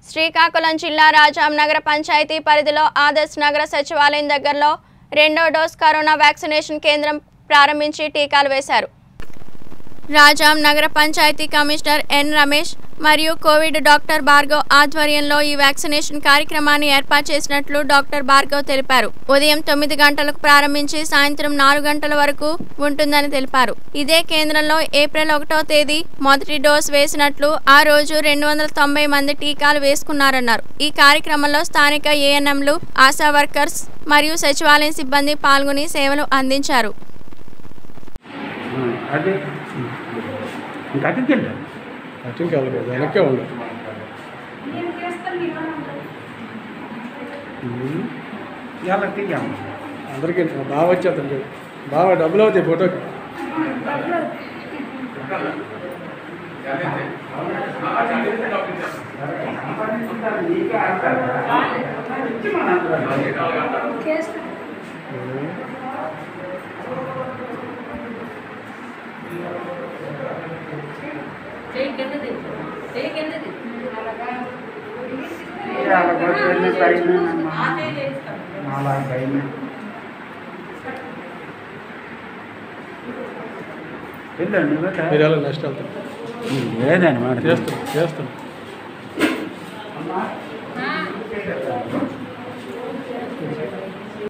శ్రీకాకుళం జిల్లా రాజాం నగర పంచాయతీ పరిధిలో ఆదర్శ్ నగర సచివాలయం దగ్గరలో రెండో డోస్ కరోనా వ్యాక్సినేషన్ కేంద్రం ప్రారంభించి టీకాలు వేశారు రాజాం నగర పంచాయతీ కమిషనర్ ఎన్ రమేష్ మరియు కోవిడ్ డాక్టర్ భార్గవ్ ఆధ్వర్యంలో ఈ వ్యాక్సినేషన్ కార్యక్రమాన్ని ఏర్పాటు చేసినట్లు డాక్టర్ భార్గవ్ తెలిపారు ఉదయం తొమ్మిది గంటలకు ప్రారంభించి సాయంత్రం నాలుగు గంటల వరకు ఉంటుందని తెలిపారు ఇదే కేంద్రంలో ఏప్రిల్ ఒకటో తేదీ మొదటి డోస్ వేసినట్లు ఆ రోజు రెండు వందల తొంభై మంది టీకాలు వేసుకున్నారన్నారు ఈ కార్యక్రమంలో స్థానిక ఏఎన్ఎంలు ఆశా వర్కర్స్ మరియు సచివాలయం సిబ్బంది పాల్గొని సేవలు అందించారు అదే ఇంకా అక్కడికి వెళ్ళు అటు వెళ్ళదు వెనక్కే ఉండదు ఎలా తీయాలి అందరికీ బాగా వచ్చేస్తాను చూడు బాగా డబ్బులు అవుతాయి ఫోటోకి వెళ్ళండి మీరు ఎలా నెక్స్ట్ వెళ్తారు లేదండి మాట చేస్తాను చేస్తాను అమ్మా